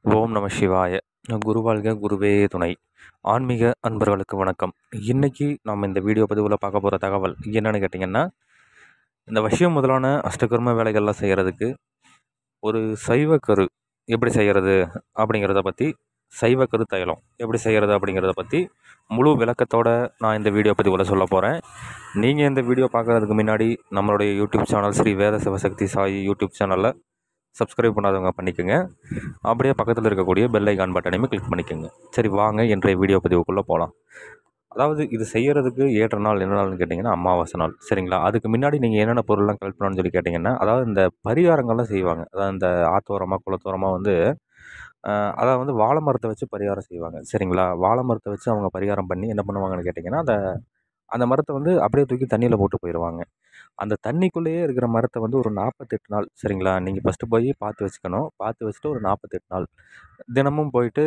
ஓம் நம சிவாய குருவாழ்க குருவே துணை ஆன்மீக அன்பர்களுக்கு வணக்கம் இன்றைக்கி நம்ம இந்த வீடியோ பதிவில் பார்க்க போகிற தகவல் என்னென்னு கேட்டிங்கன்னா இந்த வசியம் முதலான அஷ்டகர்ம வேலைகள்லாம் செய்கிறதுக்கு ஒரு சைவ கரு எப்படி செய்கிறது அப்படிங்கிறத பற்றி சைவ கரு தைலம் எப்படி செய்கிறது அப்படிங்கிறத பற்றி முழு விளக்கத்தோட நான் இந்த வீடியோ பதிவில் சொல்ல போகிறேன் நீங்கள் இந்த வீடியோ பார்க்குறதுக்கு முன்னாடி நம்மளுடைய YouTube channel Sri Veda Sivasakthi Sai YouTube சேனலில் சப்ஸ்கிரைப் பண்ணாதவங்க பண்ணிக்கோங்க அப்படியே பக்கத்தில் இருக்கக்கூடிய பெல் ஐகான் பட்டனையுமே கிளிக் பண்ணிக்கோங்க சரி வாங்க இன்றைய வீடியோ பதிவுக்குள்ளே போகலாம் அதாவது இது செய்கிறதுக்கு ஏற்ற நாள் என்ன நாள்னு கேட்டிங்கன்னா அமாவாசை நாள் சரிங்களா அதுக்கு முன்னாடி நீங்கள் என்னென்ன பொருள்லாம் கலெக்ட் பண்ணணும்னு சொல்லி கேட்டிங்கன்னா அதாவது இந்த பரிகாரங்கள்லாம் செய்வாங்க அதாவது இந்த ஆத்தோரமாக குளத்தோரமாக வந்து ஆஹ், அதாவது வந்து வாழை மரத்தை வச்சு பரிகாரம் செய்வாங்க சரிங்களா வாழை மரத்தை வச்சு அவங்க பரிகாரம் பண்ணி என்ன பண்ணுவாங்கன்னு கேட்டிங்கன்னா அந்த அந்த மரத்தை வந்து அப்படியே தூக்கி தண்ணியில் போட்டு போயிடுவாங்க அந்த தண்ணிக்குள்ளேயே இருக்கிற மரத்தை வந்து ஒரு நாற்பத்தெட்டு நாள் சரிங்களா நீங்கள் ஃபஸ்ட்டு போய் பார்த்து வச்சுக்கணும் பார்த்து வச்சுட்டு ஒரு நாற்பத்தெட்டு நாள் தினமும் போயிட்டு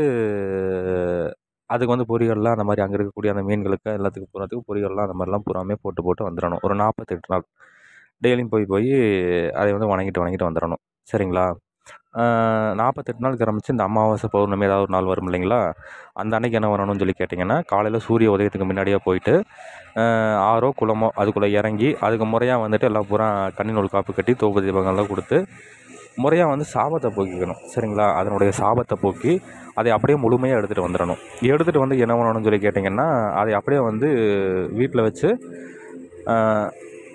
அதுக்கு வந்து பொரியல்லாம் அந்த மாதிரி அங்கே இருக்கக்கூடிய அந்த மீன்களுக்கு எல்லாத்துக்கும் பூராத்துக்கும் பொரியல்லாம் அந்த மாதிரிலாம் பூராமே போட்டு போட்டு வந்துடணும் ஒரு நாற்பத்தெட்டு நாள் டெய்லியும் போய் போய் அதை வந்து வணங்கிட்டு வணங்கிட்டு வந்துடணும் சரிங்களா நாற்பத்தெட்டு நாள் கிளம்பிச்சு இந்த அமாவாசை பௌர்ணமி ஏதாவது ஒரு நாள் வரும் இல்லைங்களா அந்த அன்னைக்கு என்ன பண்ணணும்னு சொல்லி கேட்டிங்கன்னா காலையில் சூரிய உதயத்துக்கு முன்னாடியே போயிட்டு ஆஹ் ஆறோ குளமோ அதுக்குள்ளே இறங்கி அதுக்கு முறையாக வந்துட்டு எல்லாம் பூரா கன்னி நூல் காப்பு கட்டி தூப தீபங்கள்லாம் கொடுத்து முறையாக வந்து சாபத்தை போக்கிக்கணும் சரிங்களா அதனுடைய சாபத்தை போக்கி அதை அப்படியே முழுமையாக எடுத்துகிட்டு வந்துடணும் எடுத்துகிட்டு வந்து என்ன பண்ணணும்னு சொல்லி கேட்டிங்கன்னா அதை அப்படியே வந்து வீட்டில் வச்சு ஆஹ்,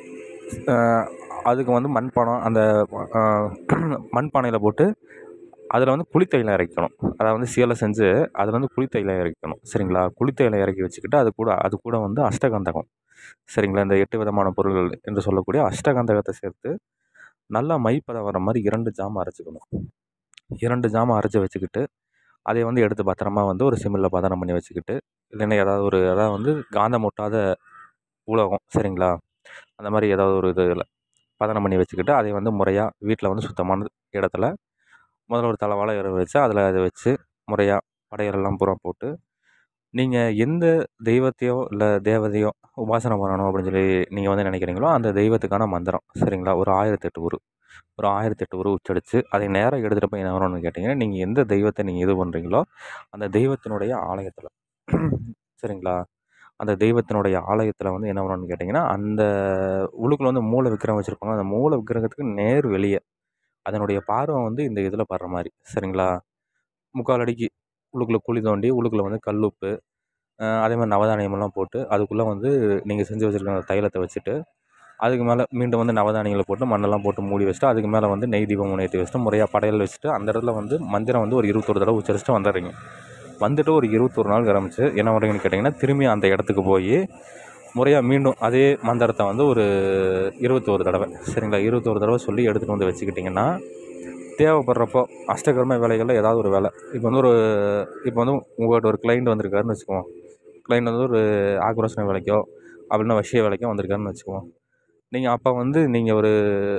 ஆஹ், அதுக்கு வந்து மண்பானம் அந்த ஆஹ், மண்பானையில் போட்டு அதில் வந்து புளித்தைலம் இறக்கணும் அதை வந்து சீலை செஞ்சு அதில் வந்து புளித்தைலம் இறக்கணும் சரிங்களா புளித்தைலம் இறக்கி வச்சுக்கிட்டு அது கூட அது கூட வந்து அஷ்டகந்தகம் சரிங்களா இந்த எட்டு விதமான பொருள்கள் என்று சொல்லக்கூடிய அஷ்டகந்தகத்தை சேர்த்து நல்லா மைப்பதம் வர மாதிரி இரண்டு ஜாமான் அரைச்சிக்கணும் இரண்டு ஜாமான் அரைச்சி வச்சுக்கிட்டு அதை வந்து எடுத்து பத்திரமா வந்து ஒரு சிமிழில் பதனம் பண்ணி வச்சுக்கிட்டு இல்லைன்னா ஏதாவது ஒரு அதாவது வந்து காந்தம் ஒட்டாத உலகம் சரிங்களா அந்த மாதிரி ஏதாவது ஒரு இதில் பதனம் பண்ணி வச்சுக்கிட்டு அதை வந்து முறையாக வீட்டில் வந்து சுத்தமான இடத்துல முதல்ல ஒரு தலைவாழை இற வச்சு அதில் அதை வச்சு முறையாக படையலெல்லாம் பூரா போட்டு நீங்கள் எந்த தெய்வத்தையோ இல்லை தேவதையோ உபாசனை பண்ணணும் அப்படின்னு சொல்லி நீங்கள் வந்து நினைக்கிறீங்களோ அந்த தெய்வத்துக்கான மந்திரம் சரிங்களா ஒரு ஆயிரத்தெட்டு உரு ஒரு ஆயிரத்தெட்டு உரு உச்சரித்து அதை நேராக எடுத்துகிட்டு போய் என்ன வரணும்னு கேட்டிங்கன்னா நீங்கள் எந்த தெய்வத்தை நீங்கள் இது பண்ணுறீங்களோ அந்த தெய்வத்தினுடைய ஆலயத்தில் சரிங்களா அந்த தெய்வத்தினுடைய ஆலயத்தில் வந்து என்ன பண்ணணும்னு கேட்டிங்கன்னா அந்த உள்ளுக்குள்ள வந்து மூல விக்கிரகம் வச்சுருப்பாங்க அந்த மூல விக்கிரகத்துக்கு நேர் வெளியே அதனுடைய பார்வை வந்து இந்த இதில் படுற மாதிரி சரிங்களா முக்கால் அடிக்கு உள்ளுக்குள்ளே குழி தோண்டி உள்ளுக்குள்ளே வந்து கல்லுப்பு அஹ் அதே மாதிரி நவதானியமெல்லாம் போட்டு அதுக்குள்ளே வந்து நீங்கள் செஞ்சு வச்சுருக்க அந்த தைலத்தை வச்சுட்டு அதுக்கு மேலே மீண்டும் வந்து நவதானியங்களை போட்டு மண்ணெல்லாம் போட்டு மூடி வச்சுட்டு அதுக்கு மேலே வந்து நெய் தீபம் ஏற்றி வச்சுட்டு முறையாக படையல் வச்சுட்டு அந்த இடத்துல வந்து மந்திரம் வந்து ஒரு இருபத்தொரு தடவை உச்சரிச்சுட்டு வந்துடுறீங்க வந்துட்டு ஒரு இருபத்தொரு நாள் கிளம்பிச்சு என்ன பண்ணுறீங்கன்னு கேட்டிங்கன்னா திரும்பி அந்த இடத்துக்கு போய் முறையாக மீண்டும் அதே மந்திரத்தை வந்து ஒரு இருபத்தோரு தடவை சரிங்களா இருபத்தோரு தடவை சொல்லி எடுத்துகிட்டு வந்து வச்சுக்கிட்டிங்கன்னா தேவைப்படுறப்போ அஷ்டகர்ம வேலைகளில் ஏதாவது ஒரு வேலை இப்போ வந்து ஒரு இப்போ வந்து உங்கள்கிட்ட ஒரு கிளைண்ட் வந்திருக்காருன்னு வச்சுக்குவோம் கிளைண்ட் வந்து ஒரு ஆக்ரோஷன வேலைக்கோ அப்படின்னா வசிய வேலைக்கோ வந்திருக்காருன்னு வச்சுக்குவோம் நீங்கள் அப்போ வந்து நீங்கள் ஒரு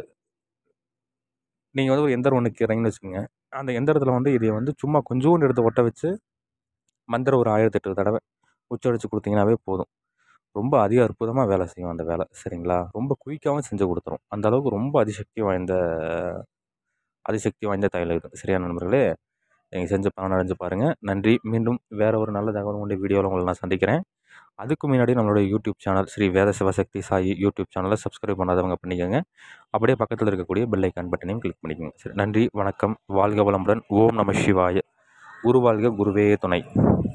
நீங்கள் வந்து ஒரு எந்திரம் ஒன்று நிற்கிறீங்கன்னு வச்சுக்கோங்க அந்த எந்திரத்தில் வந்து இதை வந்து சும்மா கொஞ்சோண்டு எடுத்து ஒட்ட வச்சு மந்திரம் ஒரு ஆயிரத்தெட்டு தடவை உச்சரித்து கொடுத்தீங்கன்னாவே போதும் ரொம்ப அதிக அற்புதமாக வேலை செய்யும் அந்த வேலை சரிங்களா ரொம்ப குயிக்காகவும் செஞ்சு கொடுத்துரும் அந்த அளவுக்கு ரொம்ப அதிசக்தி வாய்ந்த அதிசக்தி வாய்ந்த தைலம் இது சரியா நண்பர்களே நீங்கள் செஞ்சு பலன் அடைஞ்சு பாருங்கள் நன்றி மீண்டும் வேறு ஒரு நல்ல தகவல் கொண்ட வீடியோவில் உங்களை நான் சந்திக்கிறேன் அதுக்கு முன்னாடி நம்மளுடைய YouTube channel Sri Veda Sivasakthi Sai YouTube சேனலை சப்ஸ்கிரைப் பண்ணாதவங்க பண்ணிக்கோங்க அப்படியே பக்கத்தில் இருக்கக்கூடிய பெல் ஐக்கான் பட்டனையும் கிளிக் பண்ணிக்கோங்க சரி நன்றி வணக்கம் வாழ்க வளமுடன் ஓம் நம சிவாய குரு வாழ்க குருவே துணை